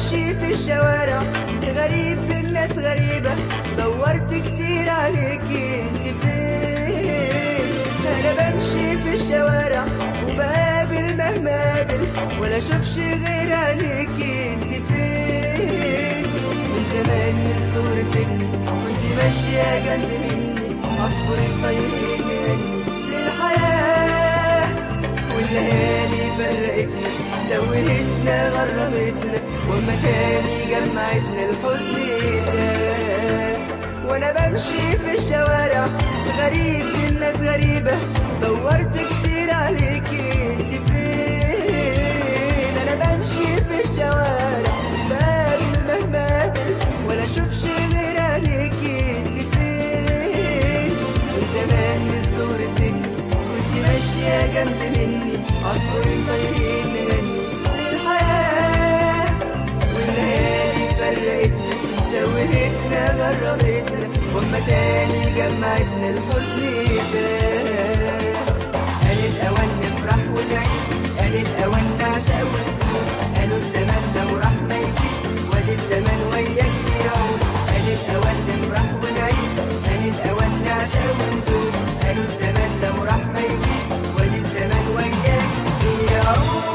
بمشي في الشوارع غريب الناس غريبة دورت كتير عليكي انت فين انا بمشي في الشوارع وبقابل مهما قابل ولا اشوفش غير عليكي انت فين من زمان من صغر سني كنت ماشية جنب مني عصفور الطيرين مني للحياة والليالي فرقتنا دوهتنا غربتنا وما تاني جمعتنا الحزن ده وانا بمشي في الشوارع غريب الناس غريبة دورت كتير عليكي انت فين انا بمشي في الشوارع بقابل مهما قابل ولا اشوفش غير عليكي انت فين من زمان من صغر سني كنت ماشية جنب مني عصفورين طايرين مني للحياة والليالي فرقتنا توهتنا غربتنا وما تاني جمعتنا الحزن ده قال الأوان نفرح ونعيش قال الأوان نعشق ونموت قالوا الزمان لو راح ما يجيش وادي الزمان وياك بيعود قال الأوان نفرح ونعيش قال الأوان نعشق ونموت قالوا الزمان لو راح ما يجيش وادي الزمان وياك بيعود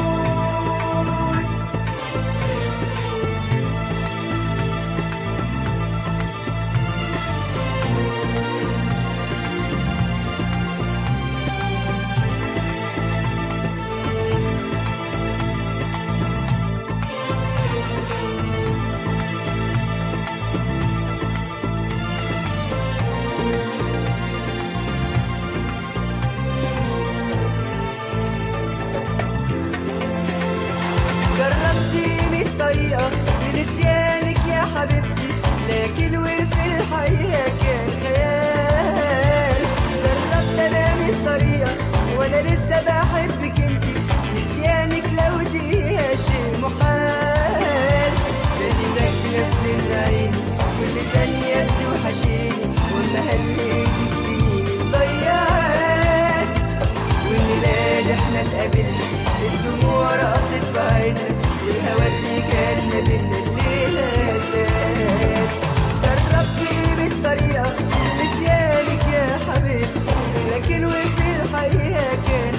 جربتي مية طريقة لنسيانك يا حبيبتي لكن وفي الحقيقة كان خيال جربت انا مية طريقة وانا لسه بحبك انتي نسيانك لو دقيقة شيء محال بدي ساكنة في العين كل ثانية بتوحشيني وما هليتك سنين ضيعت والليلة احنا اتقابلنا الدموع رقصت في عيننا والهوا اللي كان ما بينا الليلة زاد جربتي بالطريقة نسيانك يا حبيبتي لكن وفي الحقيقة كان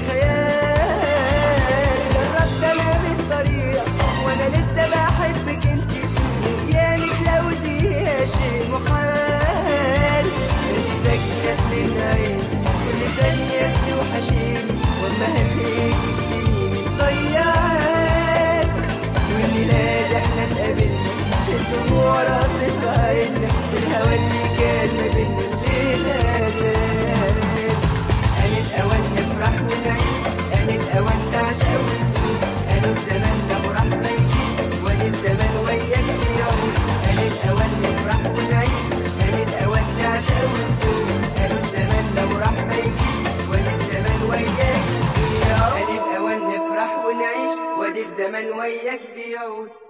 خيال جربت انا بالطريقة وانا لسه بحبك انتي نسيانك لو دقيقة شيء محال انتي ساكنة في العين كل ثانية بتوحشيني وما هليتك سنيني ضيعت والليلة احنا اتقابلنا الدموع رقصت في عيننا الهوا اللي كان ما بينا الليلة زاد قال الأوان نفرح ونعيش قال الأوان نعشق ونموت قالوا الزمان لو راح ما يجيش وادي الزمان وياك بيعود قال الأوان نفرح ونعيش قال الأوان نعشق ونموت قالوا الزمان لو راح ما يجيش وادي الزمان وياك بيعود قال الأوان نفرح ونعيش وادي الزمان وياك بيعود